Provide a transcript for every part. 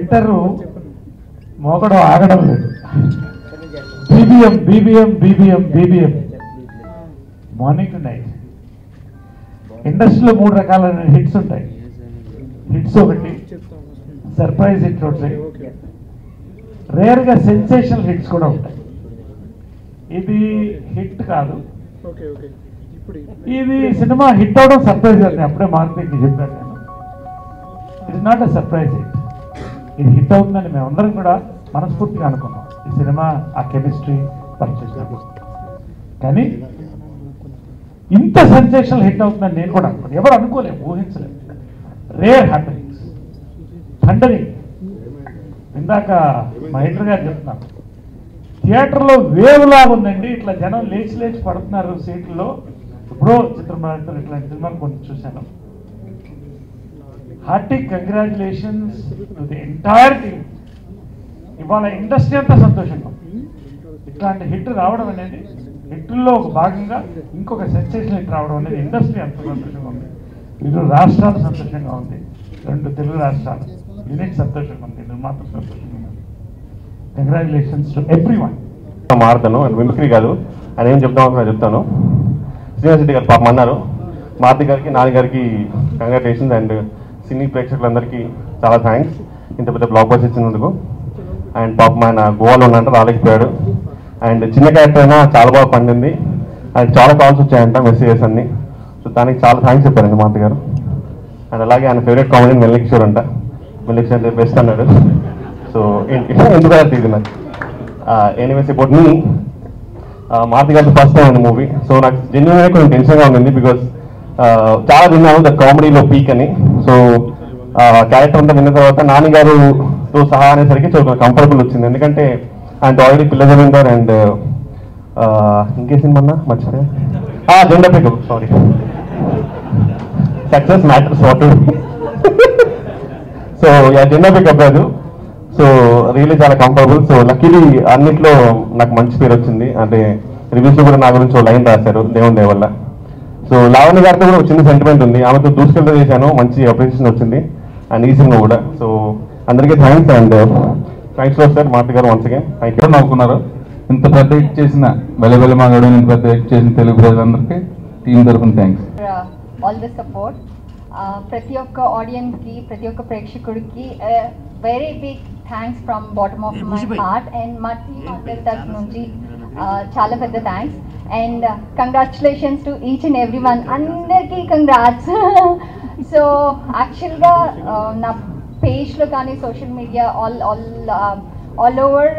Centre మోగడం ఆగడం లేదు BBM BBM BBM BBM morning to night ఇండస్ట్రీలో మూడు రకాలైన హిట్స్ ఉంటాయి హిట్స్ ఒకటి సర్ప్రైజ్ హిట్స్ ఉంటాయి రేర్గా సెన్సేషనల్ హిట్స్ కూడా ఉంటాయి ఇది హిట్ కాదు ఓకే ఓకే ఇప్పుడు ఇది సినిమా హిట్ అవడం సర్ప్రైజ్ అండి అప్పుడే మార్కెట్కి చెప్పాను నేను it not a surprise hit ఇది హిట్ అవుతుందని మేమందరం కూడా మనస్ఫూర్తిగా అనుకున్నాం ఈ సినిమా ఆ కెమిస్ట్రీ పనిచేసినప్పుడు కానీ ఇంత సెన్సేషనల్ హిట్ అవుతుందని నేను కూడా అనుకున్నాను ఎవరు అనుకోలేము ఊహించలేదు రేర్ హ్యాపీనింగ్స్ థండరింగ్ ఇందాక మహేంద్ర గారు చెప్తున్నాను థియేటర్లో వేవ్ లాగా ఉందండి ఇట్లా జనం లేచి లేచి పడుతున్నారు సీట్లలో ఎప్పుడో చిత్రమంతా ఇట్లాంటి సినిమాలు కొన్ని చూశాను hearty congratulations to the entire team ఇవాళ ఇండస్ట్రీ అంతా సంతోషంగా ఉంది. ఇట్లాంటి హిట్ రావడం అనేది హిట్లో ఒక భాగంగా ఇంకొక సెన్సేషన్ హిట్ రావడం అనేది ఇండస్ట్రీ అంత సంతోషంగా ఉంది ఇరు రాష్ట్రాలు సంతోషంగా ఉంది రెండు తెలుగు రాష్ట్రాలు యూనిట్ సంతోషంగా ఉంది నిర్మాతలు సంతోషంగా ఉంది కంగ్రాచులేషన్స్ టు ఎవ్రీ వన్ మారుతాను అండ్ మిమిక్రీ కాదు అని ఏం చెప్తాం అనుకున్నా చెప్తాను శ్రీనివాస్ రెడ్డి గారు పాపం అన్నారు మారుతి గారికి నాని గారికి కంగ్రాచులేషన్స్ అండ్ సినీ ప్రేక్షకులందరికీ చాలా థ్యాంక్స్ ఇంత పెద్ద బ్లాక్ బస్ ఇచ్చినందుకు అండ్ పాపం ఆయన గోవాలో ఉన్నట్టు రాలేకపోయాడు అండ్ చిన్న క్యారెక్టర్ అయినా చాలా బాగా పండింది అండ్ చాలా కాల్స్ వచ్చాయంట మెసేజెస్ అన్ని సో దానికి చాలా థ్యాంక్స్ చెప్పారండి మారుతి గారు అండ్ అలాగే ఆయన ఫేవరెట్ కామెడీ మెల్లి కిషోర్ అంట మెల్లి కిషోర్ అంటే బెస్ట్ అన్నాడు సో ఏంటి ఎందుకు తీది నాకు ఎనీవేస్ అబౌట్ మీ మారుతి గారి ఫస్ట్ టైం అండి మూవీ సో నాకు జెన్యున్గా కొంచెం టెన్షన్గా ఉండింది బికాస్ చాలా విన్నాను ద కామెడీలో పీక్ అని సో క్యారెక్టర్ అంతా విన్న తర్వాత నాని గారుతో సహా అనేసరికి చాలా కంఫర్టబుల్ వచ్చింది ఎందుకంటే ఆయన ఆల్రెడీ పిల్ల జమీందార్ అండ్ ఇంకే సినిమా అన్నా మర్చిపోయా జెండా పికప్ sorry success matters what so ya జెండా పికప్ కాదు సో రియలీ చాలా కంఫర్టబుల్ సో లక్కీలీ అన్నిట్లో నాకు మంచి పేరు వచ్చింది అంటే రివ్యూస్ కూడా నా గురించి లైన్ రాశారు దేవుని దయ వల్ల సో లావణ్య గారితో కూడా ఒక చిన్న సెంటిమెంట్ ఉంది ఆమెతో దూసుకెళ్తూ చేశాను మంచి అప్రిషియేషన్ వచ్చింది అండ్ ఈ సినిమా కూడా సో అందరికీ thanks and thanks for sir Maruthi గారు వన్స్ అగైన్ థ్యాంక్ యూ ఎవరు నవ్వుకున్నారు ఇంత పెద్ద హిట్ చేసిన వెలవెల మాగడం ఇంత పెద్ద హిట్ చేసిన తెలుగు ప్రజలందరికీ టీం తరఫున థ్యాంక్స్ ఆల్ ద సపోర్ట్ ప్రతి ఒక్క ఆడియన్స్కి ప్రతి ఒక్క ప్రేక్షకుడికి very big thanks from bottom of my heart and మా టీమ్ అందరి తరఫు నుంచి uh, చాలా పెద్ద thanks and congratulations to each and every one అందరికీ కంగ్రాట్స్ సో యాక్చువల్గా నా పేజ్లో కానీ social media all all all over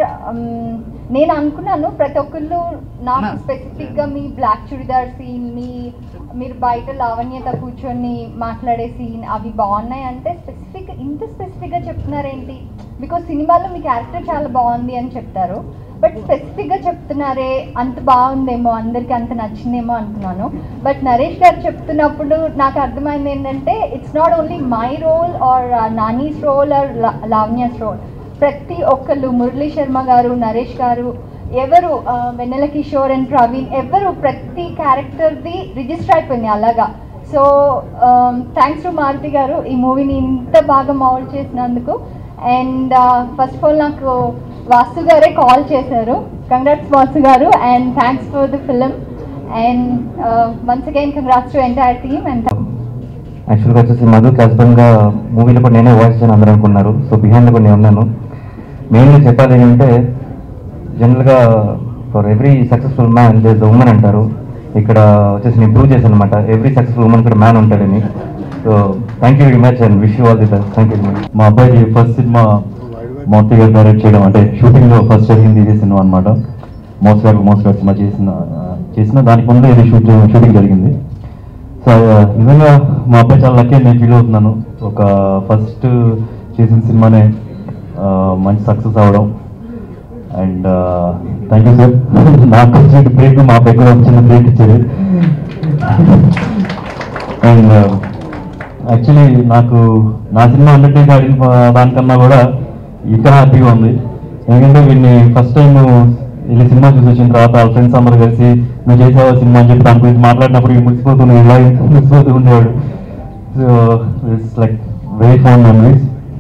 నేను అనుకున్నాను ప్రతి ఒక్కళ్ళు నాకు స్పెసిఫిక్గా మీ బ్లాక్ చుడిదార్ సీన్ మీ మీరు బయట లావణ్యత కూర్చొని మాట్లాడే సీన్ అవి బాగున్నాయి అంటే స్పెసిఫిక్ ఇంత స్పెసిఫిక్గా చెప్తున్నారేంటి బికాజ్ సినిమాలో మీ క్యారెక్టర్ చాలా బాగుంది అని చెప్తారు బట్ స్పెసిఫిక్గా చెప్తున్నారే అంత బాగుందేమో అందరికీ అంత నచ్చిందేమో అనుకున్నాను బట్ నరేష్ గారు చెప్తున్నప్పుడు నాకు అర్థమైంది ఏంటంటే it's not only my role or Nani's role or Lavanya's role ప్రతి ఒక్కళ్ళు మురళీ శర్మ గారు నరేష్ గారు ఎవరు ఆ, వెన్నెల కిషోర్ అండ్ ప్రవీణ్ ఎవరు ప్రతి క్యారెక్టర్ది రిజిస్టర్ అయిపోయింది అలాగా సో థ్యాంక్స్ టు మారుతి గారు ఈ మూవీని ఇంత బాగా మౌల్డ్ చేసినందుకు అండ్ ఫస్ట్ ఆఫ్ ఆల్ నాకు వాసు గారే కాల్ చేశారు కంగ్రాట్స్ వాసు గారు and thanks for the film and once again congrats to entire team and యాక్చువల్గా వచ్చేసి మధుకి హస్బెండ్గా మూవీలో కూడా నేనే వాయిస్ చేయని అందరూ అనుకున్నారు సో బిహైండ్లో కూడా నేను ఉన్నాను మెయిన్గా చెప్పాలి ఏంటంటే జనరల్గా for every successful man there's women అంటారు ఇక్కడ వచ్చేసి నేను ప్రూవ్ చేశాను అనమాట ఎవ్రీ సక్సెస్ఫుల్ ఉమెన్ కూడా మ్యాన్ ఉంటాడని so thank you very much and wish you all the best thank you మా అబ్బాయికి ఫస్ట్ సినిమా మౌంటి గారు డైరెక్ట్ చేయడం అంటే షూటింగ్లో ఫస్ట్ జరిగింది ఇదే సినిమా అనమాట మోసగారు మోసగారు సినిమా చేసిన చేసిన దానికి ముందు ఇది షూట్ షూటింగ్ జరిగింది సో నిజంగా మా అబ్బాయి చాలా లక్కీ నేను ఫీల్ అవుతున్నాను ఒక ఫస్ట్ చేసిన సినిమానే ఆ, మంచి సక్సెస్ అవ్వడం అండ్ థ్యాంక్ యూ సార్ నాకు వచ్చిన బ్రేక్ మా అబ్బాయి కూడా చిన్న బ్రేక్ ఇచ్చారు అండ్ యాక్చువల్లీ నాకు నా సినిమా అండర్టేక్ ఆడిన దానికన్నా కూడా ఇక్కడ హ్యాపీగా ఉంది ఎందుకంటే వీడిని ఫస్ట్ టైం వెళ్ళి సినిమా చూసి వచ్చిన తర్వాత వాళ్ళ ఫ్రెండ్స్ అందరూ కలిసి నువ్వు చేసావా సినిమా అని చెప్పి దాని గురించి మాట్లాడినప్పుడు వీడు మురిసిపోతున్నాడు ఇలా మురిసిపోతూ ఉండేవాడు so it's like very fond memories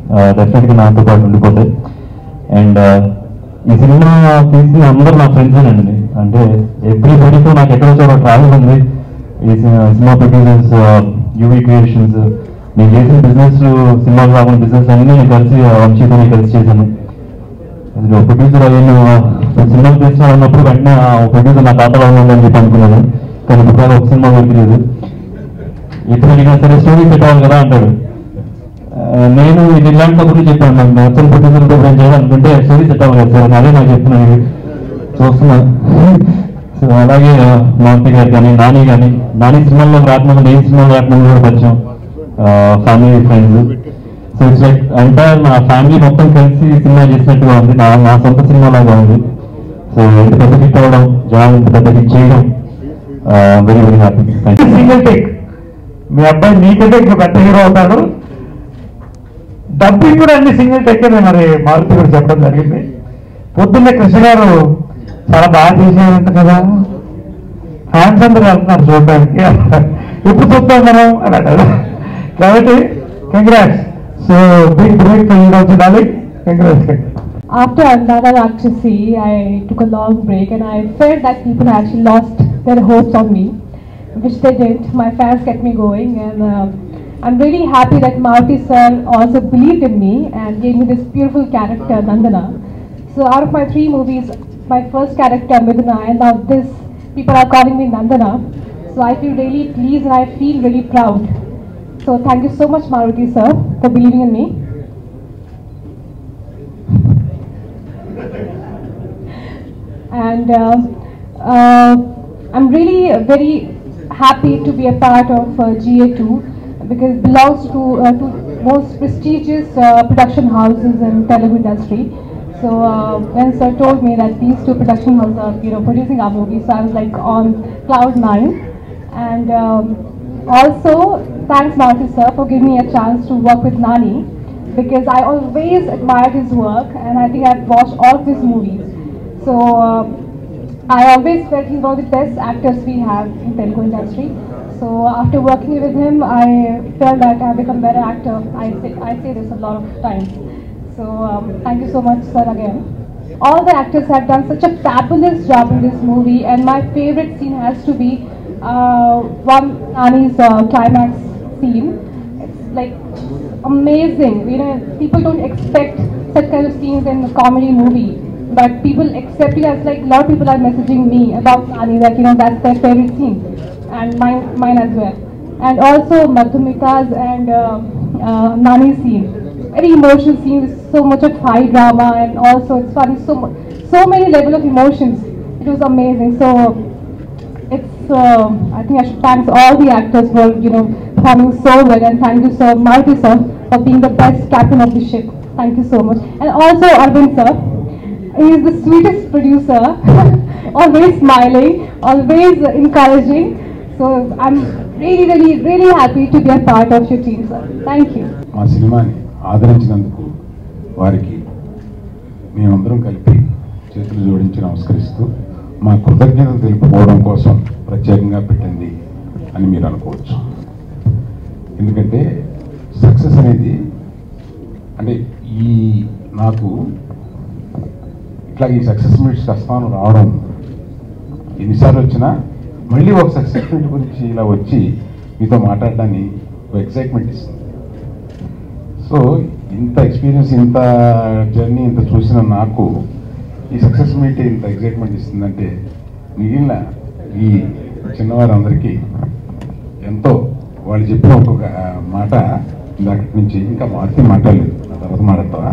డెఫినెట్గా నాతో పాటు ఉండిపోతాయి అండ్ ఈ సినిమా తీసిన అందరూ నా ఫ్రెండ్స్ అండి అంటే ఎవ్రీ బడితో నాకు ఎక్కడో చోట ట్రావెల్ ఉంది ఈ సి- సినిమా ప్రొడ్యూసర్స్ యూవీ క్రియేషన్స్ నేను చేసిన బిజినెస్ సినిమాలు కాకుండా బిజినెస్ అన్ని నేను కలిసి వంశీతో నేను కలిసి చేశాను ప్రొడ్యూసర్ అయ్యాను సినిమా చేసిన అన్నప్పుడు వెంటనే ఆ ప్రొడ్యూసర్ నా ఖాతాలో ఉందని చెప్పి అనుకున్నాను కానీ ఇప్పుడు ఒక సినిమా దొరికిలేదు ఎప్పుడు అడిగినా సరే స్టోరీ పెట్టాలి కదా అంటాడు ఆ, నేను ఇది ఇలాంటి కబుర్లు చెప్పాను నాకు నచ్చని ప్రొడ్యూసర్ తో ఏం చేయాలనుకుంటే స్టోరీ సెట్ అవ్వాలి కదా సార్ అదే నాకు చెప్తున్నాను చూస్తున్నా సో అలాగే మాంటి గారు కానీ నాని కానీ నాని సినిమాల్లో రాకముందు నేను సినిమాలో రాకముందు కూడా పరిచయం family friends so it's like entire నా ఫ్యామిలీ మొత్తం కలిసి సినిమా చేసినట్టుగా ఉంది నా నా సొంత సినిమా లాగా ఉంది సో ఇంత పెద్ద హిట్ అవ్వడం జనం ఇంత పెద్ద హిట్ చేయడం very very happy thank you single take మీ అబ్బాయి నీకంటే ఇంకా పెద్ద హీరో అవుతాడు డబ్బింగ్ కూడా అన్ని సింగిల్ టేక్ మరి మారుతి కూడా చెప్పడం జరిగింది పొద్దున్నే కృష్ణ గారు చాలా బాగా చేసేదంట కదా ఫ్యాన్స్ అందరూ వెళ్తున్నారు చూడడానికి ఎప్పుడు చూస్తాం మనం అని అంటారు కాబట్టి congrats so big break for also darling congrats After another Rakshasi, I took a long break and I felt that people actually lost their hopes on me, which they didn't. My fans kept me going and uh, I'm really happy that Maruti sir also believed in me and gave me this beautiful character, Nandana. So out of my three movies, my first character, Miduna, and now this, people are calling me Nandana. So I feel really pleased and I feel really proud. So thank you so much, Maruti sir, for believing in me. and uh, uh, I'm really uh, very happy to be a part of uh, GA2 because it belongs to uh, to most prestigious uh, production houses in Telugu industry. So uh, when sir told me that these two production houses are you know producing our movie, so I was like on cloud nine. And um, also thanks Marty sir for giving me a chance to work with Nani because I always admired his work and I think I've watched all of his movies. So uh, I always felt he's one of the best actors we have in Telugu industry. So after working with him, I felt that I've become a better actor. I say, I say this a lot of times. So um, thank you so much, sir, again. All the actors have done such a fabulous job in this movie, and my favorite scene has to be uh, one Nani's uh, climax scene. It's like amazing. You know, people don't expect such kind of scenes in a comedy movie, but people accept it as like a lot of people are messaging me about Nani that you know that's their favorite scene, and mine, mine as well. And also Madhumita's and uh, uh, Nani's scene, very emotional scene with so much of high drama, and also it's funny so mu- so many level of emotions. It was amazing. So it's uh, I think I should thank all the actors for you know performing so well and thank you sir Maruti sir for being the best captain of the ship. Thank you so much. And also Arvind sir, he is the sweetest producer, always smiling, always encouraging. So I'm really really really happy to be a part of your team sir. Thank you. మా సినిమాని ఆదరించినందుకు వారికి మేమందరం కలిపి చేతులు జోడించి నమస్కరిస్తూ మా కృతజ్ఞతలు తెలుపుకోవడం కోసం ప్రత్యేకంగా పెట్టింది అని మీరు అనుకోవచ్చు ఎందుకంటే సక్సెస్ అనేది అంటే ఈ నాకు ఇట్లా ఈ సక్సెస్ మీట్స్కి వస్తాను రావడం ఎన్నిసార్లు వచ్చినా మళ్ళీ ఒక సక్సెస్ మీట్ గురించి ఇలా వచ్చి మీతో మాట్లాడడాన్ని ఒక ఎక్సైట్మెంట్ ఇస్తుంది సో ఇంత ఎక్స్పీరియన్స్ ఇంత జర్నీ ఇంత చూసిన నాకు ఈ సక్సెస్ మీట్ ఇంత ఎక్సైట్మెంట్ ఇస్తుందంటే మిగిలిన ఈ చిన్నవారందరికీ ఎంతో వాళ్ళు చెప్పిన ఒక్కొక్క మాట ఇందాక నుంచి ఇంకా మార్చి మాట్లాడలేదు ఆ తర్వాత మాట్లాడతావా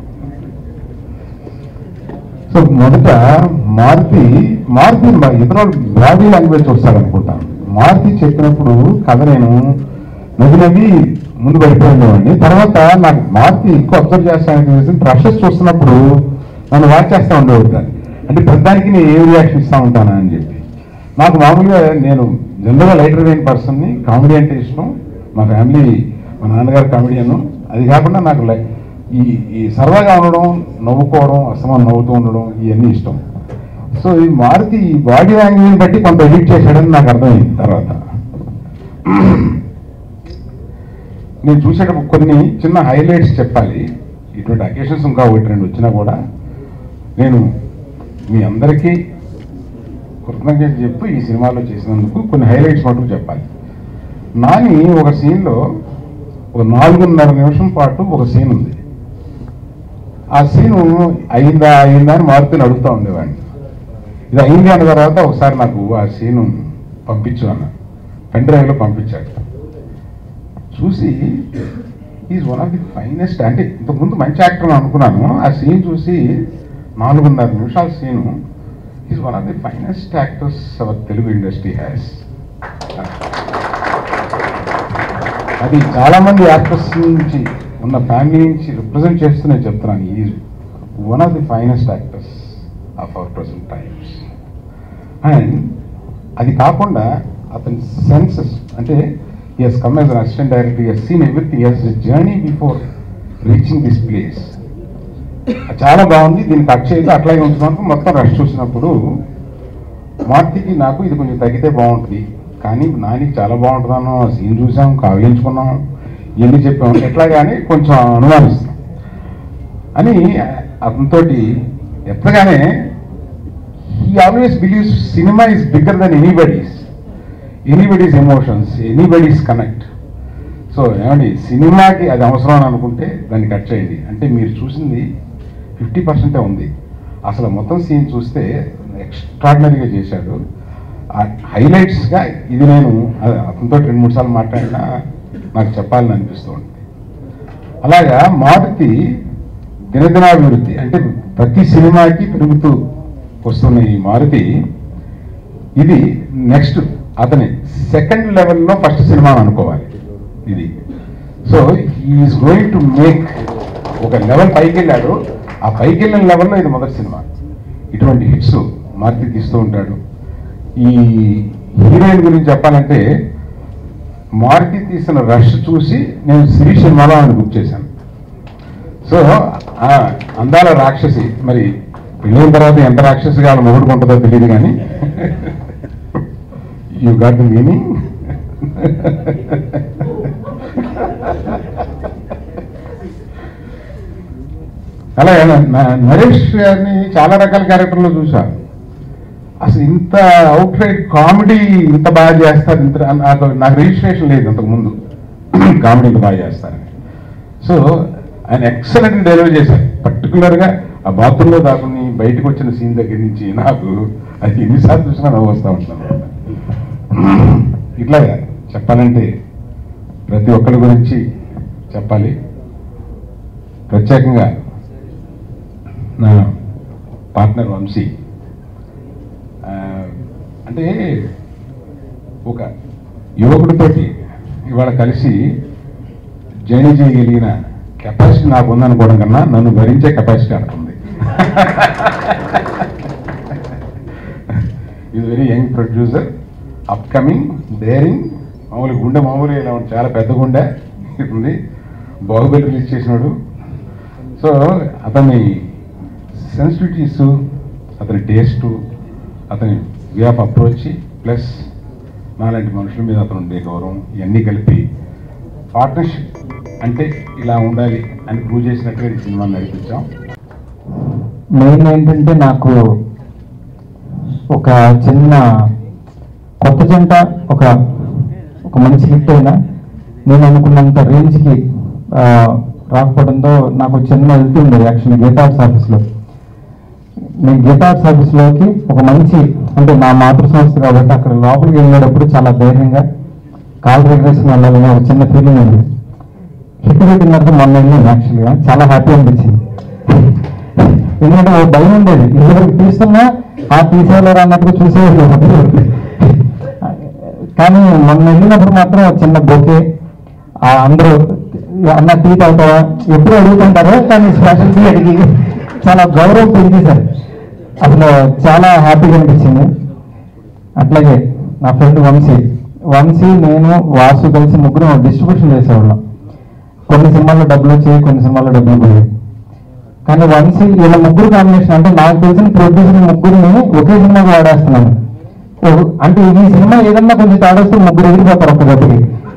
సో మొదట మారుతి మారుతి మ- ఇతర బాడీ లాంగ్వేజ్ చూస్తాడు అనుకుంటాను మారుతి చెప్పినప్పుడు కథ నేను నవ్వి నవ్వి ముందు పడిపోయిందేవాడిని తర్వాత నాకు మారుతి ఎక్కువ అబ్జర్వ్ చేస్తానికి బ్రషెస్ చూస్తున్నప్పుడు నన్ను వాచ్ చేస్తూ ఉండేవాడు అంటే ప్రతిదానికి నేను ఏ రియాక్షన్ ఇస్తా ఉంటానా అని చెప్పి నాకు మామూలుగా నేను జనరల్గా లైటర్ వేయిన పర్సన్ని కామెడీ అంటే ఇష్టం మా ఫ్యామిలీ మా నాన్నగారు కామెడియన్ అది కాకుండా నాకు లై- ఈ ఈ సరదాగా ఉండడం నవ్వుకోవడం అసమానం నవ్వుతూ ఉండడం ఇవన్నీ ఇష్టం సో ఈ మారుతి ఈ బాడీ లాంగ్వేజ్ బట్టి కొంత ఎడిట్ చేశాడని నాకు అర్థమైంది తర్వాత నేను చూసేటప్పుడు కొన్ని చిన్న హైలైట్స్ చెప్పాలి ఇటువంటి అకేషన్స్ ఇంకా ఒకటి రెండు వచ్చినా కూడా నేను మీ అందరికీ కృతజ్ఞతలు చెప్పు ఈ సినిమాలో చేసినందుకు కొన్ని హైలైట్స్ మటుకు చెప్పాలి నాని ఒక సీన్లో ఒక నాలుగున్నర నిమిషం పాటు ఒక సీన్ ఉంది ఆ సీను అయిందా అయిందా అని మారుతూ అడుగుతూ ఉండేవాడిని ఇది అయింది అన్న తర్వాత ఒకసారి నాకు ఆ సీను పంపించు అన్న పెన్ డ్రైవ్లో పంపించాడు చూసి is one of the finest అంటే ఇంతకుముందు మంచి యాక్టర్ అనుకున్నాను ఆ సీన్ చూసి నాలుగున్నర నిమిషాల scene is one of the finest actors our Telugu industry has అది చాలా మంది యాక్టర్స్ నుంచి ఉన్న ఫ్యామిలీ నుంచి రిప్రజెంట్ చేస్తూ నేను చెప్తున్నాను ఈ one of the finest actors of our present times and అది కాకుండా అతని సెన్సెస్ అంటే his come as an assistant director his scene everything his journey before reaching this place చాలా బాగుంది దీన్ని కట్ చేయదు అట్లాగే ఉంచుకున్నాను మొత్తం రష్ చూసినప్పుడు మార్తికి నాకు ఇది కొంచెం తగ్గితే బాగుంటుంది కానీ నానికి చాలా బాగుంటుందన్నాం ఆ సీన్ చూసాం కావించుకున్నాం ఇవన్నీ చెప్పాం ఎట్లా కానీ కొంచెం అనుమానిస్తాం అని అతనితోటి ఎప్పగానే he always believes cinema is bigger than anybody's anybody's emotions anybody's connect so ఏమండి సినిమాకి అది అవసరం అని అనుకుంటే దాన్ని కట్ చేయండి అంటే మీరు చూసింది ఫిఫ్టీ పర్సెంటే ఉంది అసలు మొత్తం సీన్ చూస్తే ఎక్స్ట్రాడినరీగా చేశాడు హైలైట్స్గా ఇది నేను అ- అతనితో రెండు మూడు సార్లు మాట్లాడినా నాకు చెప్పాలని అనిపిస్తూ ఉంటుంది అలాగా మారుతి దినదినాభివృద్ధి అంటే ప్రతి సినిమాకి పెరుగుతూ వస్తున్న ఈ మారుతి ఇది నెక్స్ట్ అతని సెకండ్ లెవెల్లో ఫస్ట్ సినిమా అనుకోవాలి ఇది so is going to make ఒక లెవెల్ పైకి వెళ్ళాడు ఆ పైకి వెళ్ళిన లెవెల్లో ఇది మొదటి సినిమా ఇటువంటి హిట్స్ మారుతి తీస్తూ ఉంటాడు ఈ హీరోయిన్ గురించి చెప్పాలంటే మారుతి తీసిన రష్ చూసి నేను శ్రీ సినిమాలో ఆయన బుక్ చేశాను సో ఆ అందాల రాక్షసి మరి పెళ్ళైన తర్వాత ఎంత రాక్షసిగా వాళ్ళ మొగుడు ఉంటుందో తెలియదు కానీ యూ గాట్ ది మీనింగ్ అలాగే న- నరేష్ గారిని చాలా రకాల క్యారెక్టర్లో చూశాను అసలు ఇంత అవుట్ రైట్ కామెడీ ఇంత బాగా చేస్తారు ఇంత నాకు నాకు రిజిస్ట్రేషన్ లేదు అంతకు ముందు కామెడీ ఇంత బాగా చేస్తారని సో ఆయన ఎక్సలెంట్ డెలివరీ చేశారు పర్టికులర్గా ఆ బాత్రూంలో దాకుని బయటకు వచ్చిన సీన్ దగ్గర నుంచి నాకు అది ఎన్నిసార్లు చూసినా నవ్వు వస్తూ ఉంటాను ఇట్లాగా చెప్పాలంటే ప్రతి ఒక్కరి గురించి చెప్పాలి ప్రత్యేకంగా నా పార్ట్నర్ వంశీ ఆ, అంటే ఒక యువకుడితోటి ఇవాళ కలిసి జర్నీ చేయగలిగిన కెపాసిటీ నాకు ఉందనుకోవడం కన్నా నన్ను భరించే కెపాసిటీ అనుకుంది ఇది very young producer upcoming daring మామూలు గుండె మామూలుగా ఇలా ఉంది. చాలా పెద్ద గుండె ఉంది బాహుబలి రిలీజ్ చేసినాడు సో అతని సెన్సిటివిటీస్ అతని టేస్టు అతని వే ఆఫ్ అప్రోచ్ ప్లస్ నాలాంటి మనుషుల మీద అతను ఉండే గౌరవం ఇవన్నీ కలిపి పార్ట్నర్షిప్ అంటే ఇలా ఉండాలి అని ప్రూవ్ చేసినట్టుగా ఈ సినిమాని నడిపించాం మెయిన్ ఏంటంటే నాకు ఒక చిన్న కొత్త జంట ఒక ఒక మంచి హిట్ అయినా నేను అనుకున్నంత రేంజ్కి ఆ, రాకపోవడంతో నాకు చిన్న వెళ్తూ ఉండేది యాక్చువల్లీ గీతా ఆర్ట్స్ ఆఫీస్లో నేను గీతా ఆర్ట్స్ ఆఫీస్లోకి ఒక మంచి అంటే నా మాతృ సంస్థ కాబట్టి అక్కడ లోపలికి వెళ్ళేటప్పుడు చాలా ధైర్యంగా కాల్ రెగ్యులేషన్ వెళ్ళాలని ఒక చిన్న ఫీలింగ్ ఉంది హిట్ పెట్టిన తర్వాత మొన్న వెళ్ళాను యాక్చువల్గా చాలా హ్యాపీ అనిపించింది ఎందుకంటే ఓ భయం ఉండేది ఇంతవరకు తీస్తున్నా ఆ తీసేవారు అన్నట్టుగా చూసేవారు కానీ మొన్న వెళ్ళినప్పుడు మాత్రం ఒక చిన్న బొకే ఆ అందరూ అన్న టీ తాగుతావా ఎప్పుడు అడుగుతుంటారో కానీ స్పెషల్ టీ అడిగి చాలా గౌరవం పెంచేశారు అసలు చాలా హ్యాపీగా అనిపించింది అట్లాగే నా ఫ్రెండ్ వంశీ వంశీ నేను వాసు కలిసి ముగ్గురు డిస్ట్రిబ్యూషన్ చేసేవాళ్ళం కొన్ని సినిమాల్లో డబ్బులు వచ్చాయి కొన్ని సినిమాల్లో డబ్బులు పోయాయి కానీ వంశీ వీళ్ళ ముగ్గురు కాంబినేషన్ అంటే నాకు తెలిసిన ప్రొడ్యూసర్ ముగ్గురిని ఒకే సినిమాకి వాడేస్తున్నాను ఓ- అంటే ఈ సినిమా ఏదన్నా కొంచెం తాడేస్తే ముగ్గురు ఎగిరిపోతారు ఒక్క దెబ్బకి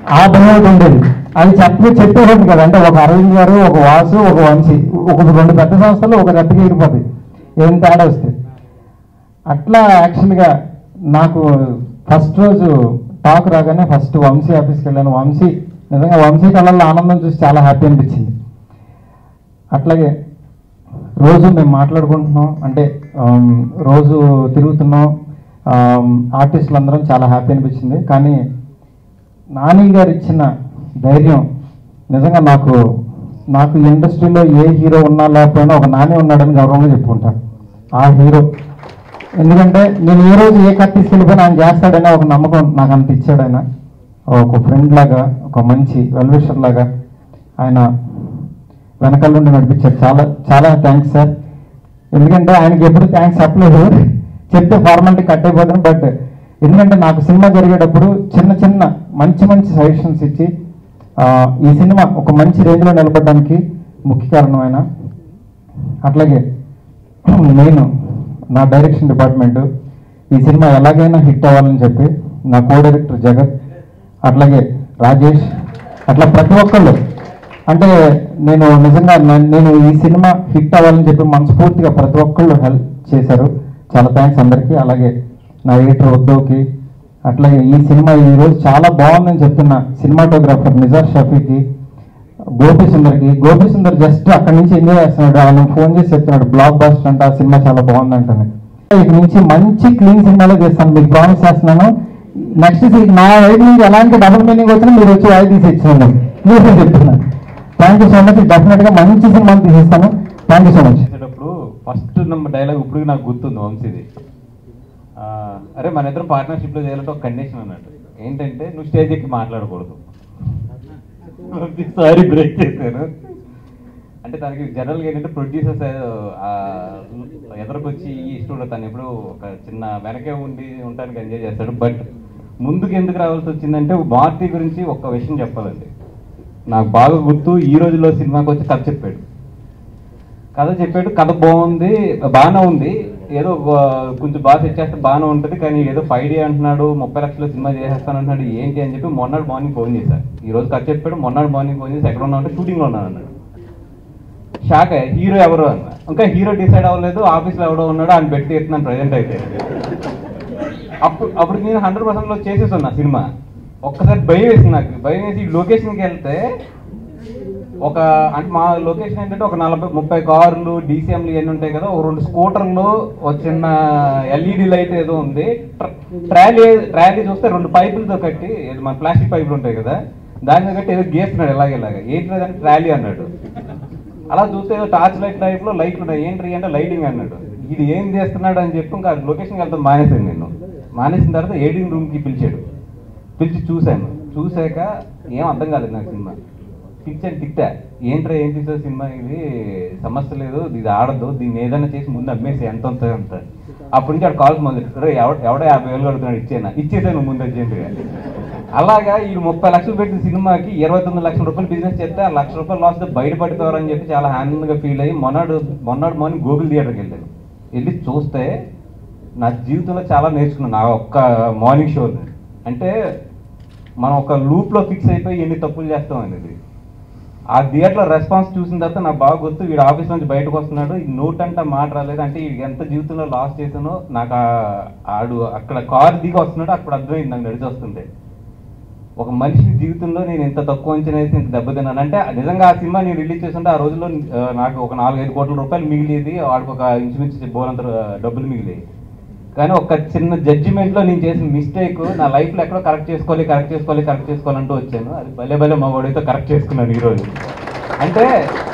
ఆ భయం ఒకటి ఉండేది అది చెప్పి చెప్పేవాడు కదా అంటే ఒక అరవింద్ గారు ఒక వాసు ఒక వంశీ ఒక రెండు పెద్ద సంస్థలు ఒక రెత్తకి ఎగిరిపోతాయి ఏం తేడా వస్తే అట్లా యాక్చువల్గా నాకు ఫస్ట్ రోజు టాక్ రాగానే ఫస్ట్ వంశీ ఆఫీస్కి వెళ్ళాను వంశీ నిజంగా వంశీ కళ్ళల్లో ఆనందం చూసి చాలా హ్యాపీ అనిపించింది అట్లాగే రోజు మేము మాట్లాడుకుంటున్నాం అంటే ఆమ్, రోజు తిరుగుతున్నాం ఆమ్, ఆర్టిస్టులు అందరం చాలా హ్యాపీ అనిపించింది కానీ నాని గారు ఇచ్చిన ధైర్యం నిజంగా నాకు నాకు ఇండస్ట్రీలో ఏ హీరో ఉన్నా లేకపోయినా ఒక నాని ఉన్నాడని గౌరవంగా చెప్పుకుంటాను ఆ హీరో ఎందుకంటే నేను ఏ రోజు ఏ కత్తి తీసుకెళ్ళిపోయినా ఆయన చేస్తాడనే ఒక నమ్మకం నాకు అంత ఇచ్చాడు ఆయన ఒక ఫ్రెండ్ లాగా ఒక మంచి వెల్విషర్ లాగా ఆయన వెనకాల నుండి నడిపించారు చాలా చాలా థ్యాంక్స్ సార్ ఎందుకంటే ఆయనకి ఎప్పుడు థ్యాంక్స్ చెప్పలేదు చెప్తే ఫార్మాలిటీ కట్ అయిపోతాను బట్ ఎందుకంటే నాకు సినిమా జరిగేటప్పుడు చిన్న చిన్న మంచి మంచి సజెషన్స్ ఇచ్చి ఆ, ఈ సినిమా ఒక మంచి రేంజ్లో నిలబడడానికి ముఖ్య కారణం ఆయన అట్లాగే నేను నా డైరెక్షన్ డిపార్ట్మెంట్ ఈ సినిమా ఎలాగైనా హిట్ అవ్వాలని చెప్పి నా కో డైరెక్టర్ జగత్ అట్లాగే రాజేష్ అట్లా ప్రతి ఒక్కళ్ళు అంటే నేను నిజంగా న- నేను ఈ సినిమా హిట్ అవ్వాలని చెప్పి మనస్ఫూర్తిగా ప్రతి ఒక్కళ్ళు హెల్ప్ చేశారు చాలా థ్యాంక్స్ అందరికీ అలాగే నా ఎడిటర్ ఉద్దవ్కి అట్లాగే ఈ సినిమా ఈ రోజు చాలా బాగుందని చెప్తున్న సినిమాటోగ్రాఫర్ నిజార్ షఫీకి గోపి సుందర్కి గోపి సుందర్ జస్ట్ అక్కడి నుంచి ఎంజాయ్ చేస్తున్నాడు ఆయన ఫోన్ చేసి చెప్తున్నాడు బ్లాక్ బాస్టర్ అంటే ఆ సినిమా చాలా బాగుందంటాను ఇక నుంచి మంచి క్లీన్ సినిమాలో చేస్తాను మీకు ప్రామిస్ చేస్తున్నాను నెక్స్ట్ నా వైపు నుంచి ఎలాంటి డబుల్ మీనింగ్ వచ్చినా మీరు వచ్చి వాయి తీసి ఇచ్చేయండి క్లియర్గా చెప్తున్నాను thank you so much definite గా మంచి సినిమాలు తీసిస్తాను థ్యాంక్ యూ సో మచ్ చేసేటప్పుడు ఫస్ట్ నెంబర్ డైలాగ్ ఇప్పుడు నాకు గుర్తుంది వంశీది ఆ, అరే మన ఇద్దరం పార్ట్నర్షిప్లో చేయాలంటే ఒక కండిషన్ అన్నట్టు ఏంటంటే నువ్వు స్టేజ్ ఎక్కి మాట్లాడకూడదు సారీ బ్రేక్ చేశాను అంటే తనకి జనరల్గా ఏంటంటే ప్రొడ్యూసర్స్ ఎదురుకొచ్చి ఈ స్టూడియో తను ఎప్పుడు ఒక చిన్న వెనకే ఉండి ఉండడానికి ఎంజాయ్ చేస్తాడు బట్ ముందుకు ఎందుకు రావాల్సి వచ్చిందంటే భారతి గురించి ఒక్క విషయం చెప్పాలండి నాకు బాగా గుర్తు ఈ రోజుల్లో సినిమాకి వచ్చి కథ చెప్పాడు కథ చెప్పాడు కథ బాగుంది బాగానే ఉంది ఏదో ఆ, కొంచెం బాగా సెట్ చేస్తే బాగానే ఉంటుంది కానీ ఏదో ఫైవ్ డే అంటున్నాడు ముప్పై లక్షల సినిమా చేసేస్తాను అంటున్నాడు ఏంటి అని చెప్పి మొన్నటి మార్నింగ్ ఫోన్ చేశారు ఈ రోజు కథ చెప్పాడు మొన్నటి మార్నింగ్ ఫోన్ చేసి ఎక్కడ ఉన్నా అంటే షూటింగ్లో ఉన్నాను అన్నాడు షాక్ అయ్యా హీరో ఎవరు అన్న ఇంకా హీరో డిసైడ్ అవ్వలేదు ఆఫీస్లో ఎవడో ఉన్నాడో ఆయన పెట్టి ఎత్తున్నాను ప్రజెంట్ అయితే అప్పుడు అప్పుడు నేను హండ్రెడ్ పర్సెంట్లో చేసేస్తున్నా సినిమా ఒక్కసారి భయం వేసింది నాకు భయం వేసి లొకేషన్కి వెళ్తే ఒక అంటే మా లొకేషన్ ఏంటంటే ఒక నలభై ముప్పై కార్లు డీసీఎంలు ఇవన్నీ ఉంటాయి కదా ఒక రెండు స్కూటర్లు ఒక చిన్న ఎల్ఈడి లైట్ ఏదో ఉంది ట్ర- ట్రాలీ ట్రాలీ చూస్తే రెండు పైపులతో కట్టి ఏదో మన ప్లాస్టిక్ పైపులు ఉంటాయి కదా దాని మీద కట్టి ఏదో గీస్తున్నాడు ఇలాగ ఇలాగ ఏంటి లేదంటే ట్రాలీ అన్నాడు అలా చూస్తే ఏదో టార్చ్ లైట్ టైప్ లో లైట్లు ఉన్నాయి ఏంటి అంటే లైటింగ్ అన్నాడు ఇది ఏం చేస్తున్నాడు అని చెప్పి ఇంకా లొకేషన్కి వెళ్తాం మానేసాను నేను మానేసిన తర్వాత ఎడిటింగ్ రూమ్ కి పిలిచాడు పిలిచి చూశాను చూశాక ఏం అర్థం కాలేదు నాకు సినిమా పిలిచాను తిట్టా ఏంట్రా ఏం తీసే సినిమా ఇది సమస్య లేదు ఇది ఆడద్దు దీన్ని ఏదైనా చేసి ముందు అమ్మేసి ఎంత ఉంటుంది అంత అప్పటి నుంచి ఆడు కాల్స్ మొదలు రే ఎవడ ఎవడ యాభై వేలు కడుతున్నాడు ఇచ్చేనా ఇచ్చేసాను ముందు అర్జెంటుగా అలాగా ఈ ముప్పై లక్షలు పెట్టిన సినిమాకి ఇరవై తొమ్మిది లక్షల రూపాయలు బిజినెస్ చేస్తే ఆ లక్ష రూపాయలు లాస్ బయటపడిపోవారని చెప్పి చాలా ఆనందంగా ఫీల్ అయ్యి మొన్నడు మొన్నడు మార్నింగ్ గూగుల్ థియేటర్కి వెళ్ళాను వెళ్ళి చూస్తే నా జీవితంలో చాలా నేర్చుకున్నాను ఆ ఒక్క మార్నింగ్ షో అంటే మనం ఒక లూప్లో ఫిక్స్ అయిపోయి ఎన్ని తప్పులు చేస్తాం అనేది ఆ థియేటర్లో రెస్పాన్స్ చూసిన తర్వాత నాకు బాగా గుర్తు వీడు ఆఫీస్ నుంచి బయటకు వస్తున్నాడు ఈ నోట్ అంటే మాట రాలేదు అంటే వీడికి ఎంత జీవితంలో లాస్ చేశానో నాకు ఆ- ఆడు అక్కడ కార్ దిగి వస్తున్నాడు అప్పుడు అర్థమైంది నాకు నడిచి వస్తుంటే ఒక మనిషి జీవితంలో నేను ఇంత తక్కువ అంచనా వేసి ఇంత దెబ్బతిన్నాను అంటే నిజంగా ఆ సినిమా నేను రిలీజ్ చేస్తుంటే ఆ రోజుల్లో ఆ, నాకు ఒక నాలుగైదు కోట్ల రూపాయలు మిగిలేది వాడికి ఒక ఇంచుమించు బోలంత డబ్బులు మిగిలేవి కానీ ఒక చిన్న జడ్జిమెంట్లో నేను చేసిన మిస్టేక్ నా లైఫ్లో ఎక్కడో కరెక్ట్ చేసుకోవాలి కరెక్ట్ చేసుకోవాలి కరెక్ట్ చేసుకోవాలంటూ వచ్చాను అది భలే భలే మా వాడితో కరెక్ట్ చేసుకున్నాను ఈరోజు అంటే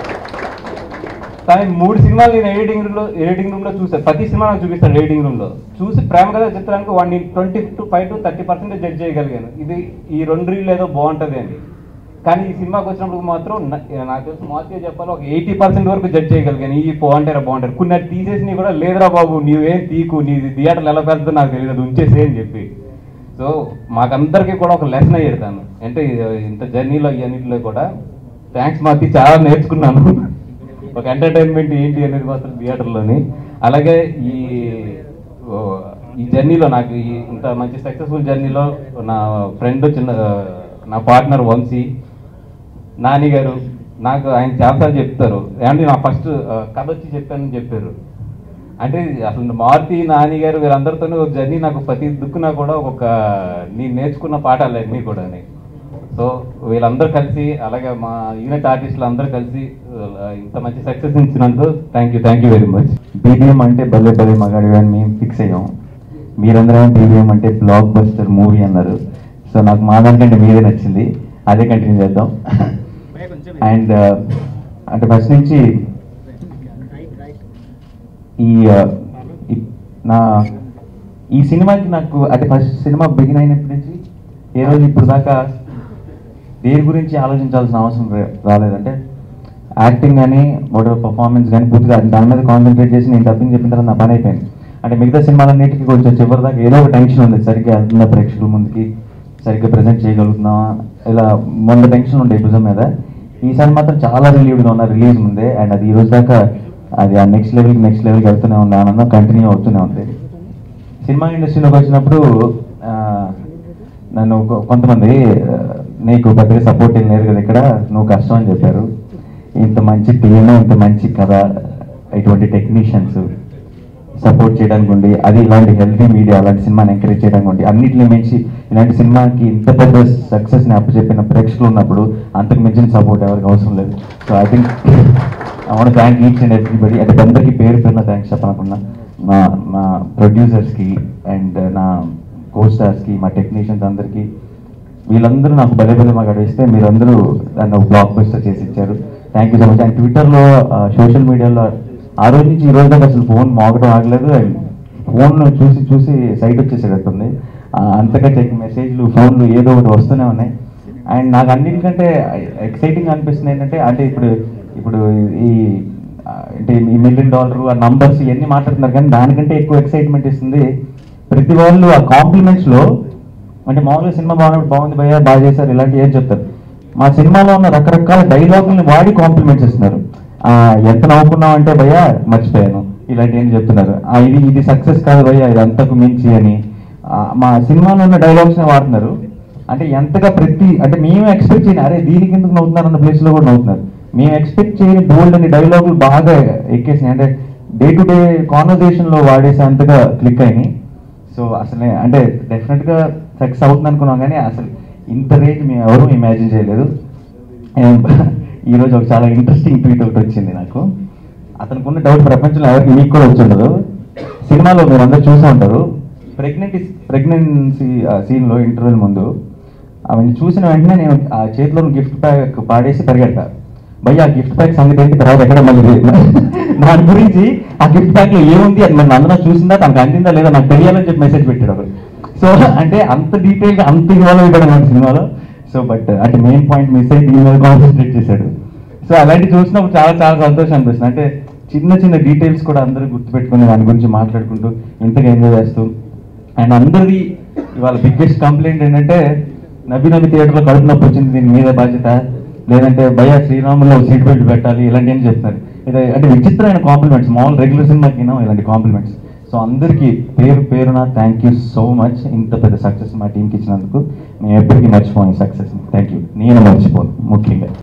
కానీ మూడు సినిమాలు నేను ఎడిటింగ్ రూమ్ లో ఎడిటింగ్ రూమ్ లో చూసాను ప్రతి సినిమా నాకు చూపిస్తాను ఎడిటింగ్ రూమ్ లో చూసి ప్రేమ కథ చిత్రానికి వాడిని twenty to five to thirty percent judge చేయగలిగాను ఇది ఈ రెండు రీల్ ఏదో బాగుంటది అని కానీ ఈ సినిమాకి వచ్చినప్పుడు మాత్రం నా- నాకు తెలిసి మాస్గా చెప్పాలి ఒక ఎయిటీ పర్సెంట్ వరకు జడ్జ్ చేయగలిగాను ఈ బాగుంటారా బాగుంటారు కొన్ని అది తీసేసి కూడా లేదురా బాబు నీవేం తీకు నీ థియేటర్లు ఎలా పెడతా నాకు తెలియదు అది ఉంచేసే అని చెప్పి సో మాకందరికీ కూడా ఒక లెసన్ అయ్యేదాను అంటే ఇది- ఇంత జర్నీలో ఇవన్నిటిలో కూడా థ్యాంక్స్ మాకి చాలా నేర్చుకున్నాను ఒక ఎంటర్టైన్మెంట్ ఏంటి అనేది మాత్రం థియేటర్లోని అలాగే ఈ ఓ, ఈ జర్నీలో నాకు ఈ ఇంత మంచి సక్సెస్ఫుల్ జర్నీలో నా ఫ్రెండ్ చిన్న నా పార్ట్నర్ వంశీ నాని గారు నాకు ఆయన చాలాసార్లు చెప్తారు ఏమంటే నా ఫస్ట్ కథ వచ్చి చెప్పానని చెప్పారు అంటే అసలు మారుతి నాని గారు వీళ్ళందరితోనూ ఒక జర్నీ నాకు ప్రతి దుక్కున కూడా ఒక నేను నేర్చుకున్న పాఠాలు అన్నీ కూడా సో వీళ్ళందరూ కలిసి అలాగే మా యూనిట్ ఆర్టిస్టులు అందరూ కలిసి ఆ, ఇంత మంచి సక్సెస్ ఇచ్చినందుకు thank you thank you very much BBM అంటే భలే భలే మగాడి అని మేము ఫిక్స్ అయ్యాం మీరందరూ బీబీఎం అంటే బ్లాక్ బస్టర్ మూవీ అన్నారు సో నాకు మా దానికంటే మీదే నచ్చింది అదే కంటిన్యూ చేద్దాం అండ్ అంటే ఫస్ట్ నుంచి ఈ ఆ, ఈ- నా ఈ సినిమాకి నాకు అంటే ఫస్ట్ సినిమా బిగిన్ అయినప్పటి నుంచి ఏ రోజు ఇప్పుడు దాకా దేని గురించి ఆలోచించాల్సిన అవసరం రా- రాలేదంటే యాక్టింగ్ కానీ వాటి పర్ఫార్మెన్స్ కానీ పూర్తిగా దాని మీద కాన్సన్ట్రేట్ చేసి నేను డబ్బింగ్ చెప్పిన తర్వాత నా పని అయిపోయింది అంటే మిగతా సినిమాలన్నిటికీ కొంచెం చివరి దాకా ఏదో ఒక టెన్షన్ ఉంది సరిగ్గా వెళ్తుందా ప్రేక్షకుల ముందుకి సరిగ్గా ప్రజెంట్ చేయగలుగుతున్నావా ఇలా మొన్న టెన్షన్ ఉండే భుజం మీద ఈసారి మాత్రం చాలా రిలీవ్డ్గా ఉన్నా రిలీజ్ ముందే అండ్ అది ఈ రోజు దాకా అది ఆ నెక్స్ట్ లెవెల్కి నెక్స్ట్ లెవెల్కి వెళ్తూనే ఉంది ఆనందం కంటిన్యూ అవుతూనే ఉంది సినిమా ఇండస్ట్రీలోకి వచ్చినప్పుడు ఆ, నన్ను కొ- కొంతమంది ఆ, నీకు పెద్దగా సపోర్ట్ ఏం లేదు కదా ఇక్కడ నువ్వు కష్టం అని చెప్పారు ఇంత మంచి టీమ్ ఇంత మంచి కథ ఇటువంటి టెక్నీషియన్స్ సపోర్ట్ చేయడానికి ఉండి అది ఇలాంటి హెల్తీ మీడియా అలాంటి సినిమాని ఎంకరేజ్ చేయడానికి ఉండి అన్నింటినీ మించి ఇలాంటి సినిమాకి ఇంత పెద్ద సక్సెస్ని అప్పచెప్పిన ప్రేక్షకులు ఉన్నప్పుడు అంతకు మించిన సపోర్ట్ ఎవరికి అవసరం లేదు so I think I want thank each and everybody అంటే అందరికీ పేరు పేరున థ్యాంక్స్ చెప్పనుకున్నా మా మా ప్రొడ్యూసర్స్కి అండ్ నా కో స్టార్స్కి మా టెక్నీషియన్స్ అందరికీ వీళ్ళందరూ నాకు భలే భలే మాకు అడిగిస్తే మీరందరూ దాన్ని ఒక బ్లాక్ బస్టర్ చేసి ఇచ్చారు thank you so much and ట్విట్టర్లో సోషల్ మీడియాలో ఆ రోజు నుంచి ఈ రోజు దాకా అసలు ఫోన్ మోగడం ఆగలేదు అండ్ ఫోన్ చూసి చూసి సైట్ వచ్చేసేటట్టుంది ఆ, అంతగా చెక్ మెసేజ్లు ఫోన్లు ఏదో ఒకటి వస్తూనే ఉన్నాయి అండ్ నాకు అన్నిటికంటే ఎక్సైటింగ్ అనిపిస్తుంది ఏంటంటే అంటే ఇప్పుడు ఇప్పుడు ఈ ఆ, అంటే ఈ మిలియన్ డాలర్ ఆ నంబర్స్ ఇవన్నీ మాట్లాడుతున్నారు కానీ దానికంటే ఎక్కువ ఎక్సైట్మెంట్ ఇస్తుంది ప్రతి వాళ్ళు ఆ కాంప్లిమెంట్స్ లో అంటే మామూలుగా సినిమా బాగున్నప్పుడు బాగుంది భయ్యా బాగా చేశారు ఇలాంటి ఏం చెప్తారు మా సినిమాలో ఉన్న రకరకాల డైలాగుల్ని వాడి కాంప్లిమెంట్స్ ఇస్తున్నారు ఆ, ఎంత నవ్వుకున్నావు అంటే భయ్యా మర్చిపోయాను ఇలాంటి ఏం చెప్తున్నారు ఆ, ఇది ఇది సక్సెస్ కాదు భయ్యా ఇది అంతకు మించి అని ఆ, మా సినిమాలో ఉన్న డైలాగ్స్ వాడుతున్నారు అంటే ఎంతగా ప్రతి అంటే మేము ఎక్స్పెక్ట్ చేయని అరే దీనికి ఎందుకు నవ్వుతున్నారు అన్న ప్లేస్ లో కూడా నవ్వుతున్నారు మేము ఎక్స్పెక్ట్ చేయని బోల్డ్ అని డైలాగులు బాగా ఎక్కేసినాయి అంటే డే టు డే కాన్వర్జేషన్ లో వాడేసే అంతగా క్లిక్ అయినాయి సో అసలే అంటే డెఫినెట్ గా సక్సెస్ అవుతుంది అనుకున్నాం కానీ అసలు ఇంత రేంజ్ మేము ఎవరు ఇమాజిన్ చేయలేదు And ఈ రోజు ఒక చాలా ఇంట్రెస్టింగ్ ట్వీట్ ఒకటి వచ్చింది నాకు అతనికి ఉన్న డౌట్ ప్రపంచంలో ఎవరికి మీకు కూడా వచ్చి ఉండదు సినిమాలో మీరు అందరు చూసే ఉంటారు ప్రెగ్నెంట్ ప్రెగ్నెన్సీ సీన్లో ఇంటర్వ్యూల ముందు అవన్నీ చూసిన వెంటనే నేను ఆ చేతిలో గిఫ్ట్ ప్యాక్ పాడేసి పరిగెట్టా భయ్య ఆ గిఫ్ట్ ప్యాక్ సంగతి ఏంటి తర్వాత ఎక్కడ మళ్ళీ దాని గురించి ఆ గిఫ్ట్ ప్యాక్ లో ఏముంది అది మన అందరూ చూసిందా తనకు అందిందా లేదా నాకు తెలియాలని చెప్పి మెసేజ్ పెట్టాడు ఒకడు సో అంటే అంత డీటెయిల్ గా అంత ఇన్వాల్వ్ అయిపోయాడు మన సినిమాలో సో బట్ అంటే మెయిన్ పాయింట్ మిస్ అయ్యి దీని మీద కాన్సన్ట్రేట్ చేశాడు సో అలాంటి చూసినప్పుడు చాలా చాలా సంతోషం అనిపిస్తుంది అంటే చిన్న చిన్న డీటెయిల్స్ కూడా అందరూ గుర్తుపెట్టుకుని దాని గురించి మాట్లాడుకుంటూ ఇంతగా ఎంజాయ్ చేస్తూ అండ్ అందరిది ఇవాళ బిగ్గెస్ట్ కంప్లైంట్ ఏంటంటే నవ్వి నవ్వి థియేటర్లో కడుపు నొప్పి వచ్చింది దీని మీద బాధ్యత లేదంటే భయ శ్రీరాములో సీట్ బెల్ట్ పెట్టాలి ఇలాంటివన్నీ చెప్తున్నారు ఇది అంటే విచిత్రమైన కాంప్లిమెంట్స్ మామూలు రెగ్యులర్ సినిమాకి ఇలాంటి కాంప్లిమెంట్స్ సో అందరికీ పేరు పేరున థ్యాంక్ యూ సో మచ్ ఇంత పెద్ద సక్సెస్ మా టీంకి ఇచ్చినందుకు మేము ఎప్పటికీ మర్చిపోను సక్సెస్ థ్యాంక్ యూ నేను మర్చిపోను ముఖ్యంగా